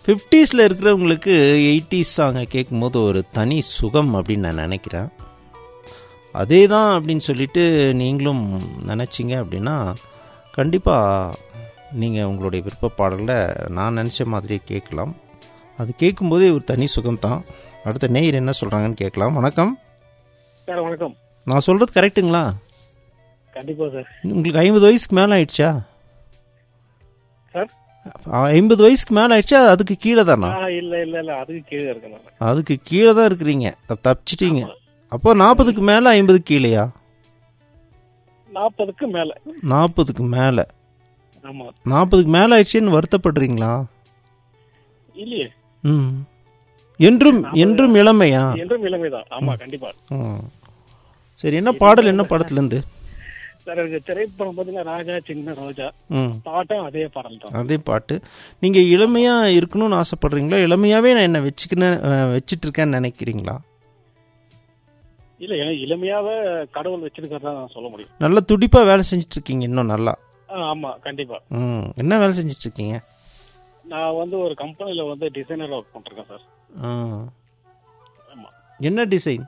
ஃபிஃப்டீஸில் இருக்கிறவங்களுக்கு எயிட்டிஸ் சாங்கை கேட்கும்போது ஒரு தனி சுகம் அப்படின்னு நான் நினைக்கிறேன் அதே தான் அப்படின்னு சொல்லிட்டு நீங்களும் நினச்சிங்க அப்படின்னா கண்டிப்பாக நீங்கள் உங்களுடைய விருப்ப பாடலில் நான் நினச்ச மாதிரியே கேட்கலாம் அது கேட்கும்போதே ஒரு தனி சுகம் தான் அடுத்த நேயர் என்ன சொல்கிறாங்கன்னு கேட்கலாம் வணக்கம் சார் வணக்கம் நான் சொல்கிறது கரெக்டுங்களா கண்டிப்பா சார் உங்களுக்கு ஐம்பது வயசுக்கு மேலே ஆயிடுச்சா சார் ஐம்பது வயசுக்கு மேலே ஆயிடுச்சா அதுக்கு கீழே தானா ஆ இல்ல இல்ல இல்ல அதுக்கு கீழே இருக்கேன் நான் அதுக்கு கீழே தான் இருக்கிறீங்க த- தப்பிச்சிட்டீங்க அப்போ நாற்பதுக்கு மேலே ஐம்பது கீழேயா நாற்பதுக்கு மேல நாற்பதுக்கு மேலே ஆமா நாற்பதுக்கு மேலே ஆயிடுச்சுன்னு வருத்தப்படுறீங்களா இல்லையே ம் என்றும் என்றும் இளமையா என்றும் இளமைதான் ஆமா கண்டிப்பா ம். சரி என்ன பாடல் என்ன படத்துலேருந்து சார் எனக்கு திரைப்படம் பார்த்தீங்கன்னா ராஜா சின்ன ரோஜா ம் பாட்டும் அதே பாடல் தான் அதே பாட்டு நீங்கள் இளமையாக இருக்கணும்னு ஆசைப்படுறீங்களா இளமையாகவே நான் என்ன வச்சுக்கினேன் வச்சிட்டு இருக்கேன்னு நினைக்கிறீங்களா இல்ல எனக்கு இளமையாவே கடவுள் வச்சிருக்கிறதா நான் சொல்ல முடியும் நல்லா துடிப்பாக வேலை செஞ்சுட்டு இருக்கீங்க இன்னும் நல்லா ஆ, ஆமா கண்டிப்பா ம் என்ன வேலை செஞ்சுட்டு இருக்கீங்க நான் வந்து ஒரு கம்பெனில வந்து டிசைனர் ஒர்க் பண்ணிருக்கேன் சார் ஆ ஆமா என்ன டிசைன்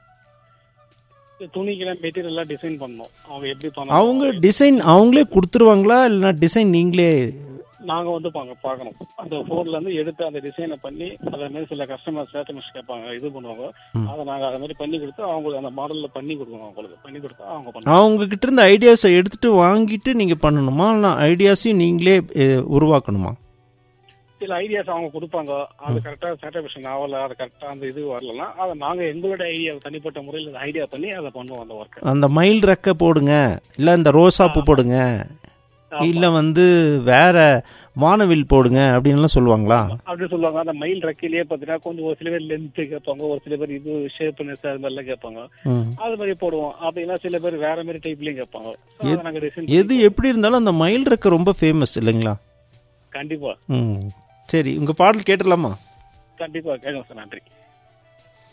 துணிக்கெல்லாம் மெட்டீரியல் எல்லாம் டிசைன் பண்ணணும் அவங்க எப்படி பண்ணணும் அவங்க டிசைன் அவங்களே கொடுத்துருவாங்களா இல்லைனா டிசைன் நீங்களே நாங்க வந்து பாங்க பார்க்கணும் அந்த போன்ல இருந்து எடுத்து அந்த டிசைனை பண்ணி அதே மாதிரி சில கஸ்டமர் ஸ்டேட்டமெண்ட்ஸ் கேட்பாங்க இது பண்ணுவாங்க அதை நாங்க அதை மாதிரி பண்ணி கொடுத்து அவங்களுக்கு அந்த மாடல்ல பண்ணி கொடுக்கணும் அவங்களுக்கு பண்ணி கொடுத்தா அவங்க பண்ணுவாங்க அவங்க கிட்ட இருந்து ஐடியாஸை எடுத்துட்டு வாங்கிட்டு நீங்க பண்ணணுமா இல்லை ஐடியாஸையும் நீங்களே அஹ், உருவாக்கணுமா சில ஐடியாஸ் அவங்க கொடுப்பாங்க அது கரெக்டா சாட்டிஸ்பேக்ஷன் ஆகல அது கரெக்டா அந்த இது வரலன்னா அதை நாங்க எங்களோட ஐடியா தனிப்பட்ட முறையில் ஐடியா பண்ணி அதை பண்ணுவோம் அந்த ஒர்க்கை அந்த மயில் ரெக்கை போடுங்க இல்லை இந்த ரோசாப்பூ போடுங்க இல்லை வந்து வேற வானவில் போடுங்க அப்படின்லாம் சொல்லுவாங்களா அப்படி சொல்லுவாங்க அந்த மயில் ரெக்கையிலேயே பாத்தீங்கன்னா கொஞ்சம் ஒரு சில பேர் லென்த் கேட்பாங்க ஒரு சில பேர் இது ஷேப்னஸ் அது மாதிரிலாம் கேட்பாங்க ம் அது மாதிரி போடுவோம் அப்படின்னா சில பேர் வேற மாதிரி டைப்லயும் கேட்பாங்க So, அதை நாங்க டிசைன் எது எப்படி இருந்தாலும் அந்த மயில் ரெக்கை ரொம்ப ஃபேமஸ் இல்லைங்களா கண்டிப்பா ம் சரி உங்கள் பாடல் கேட்டுடலாமா கண்டிப்பா கேட்கும் சார் நன்றி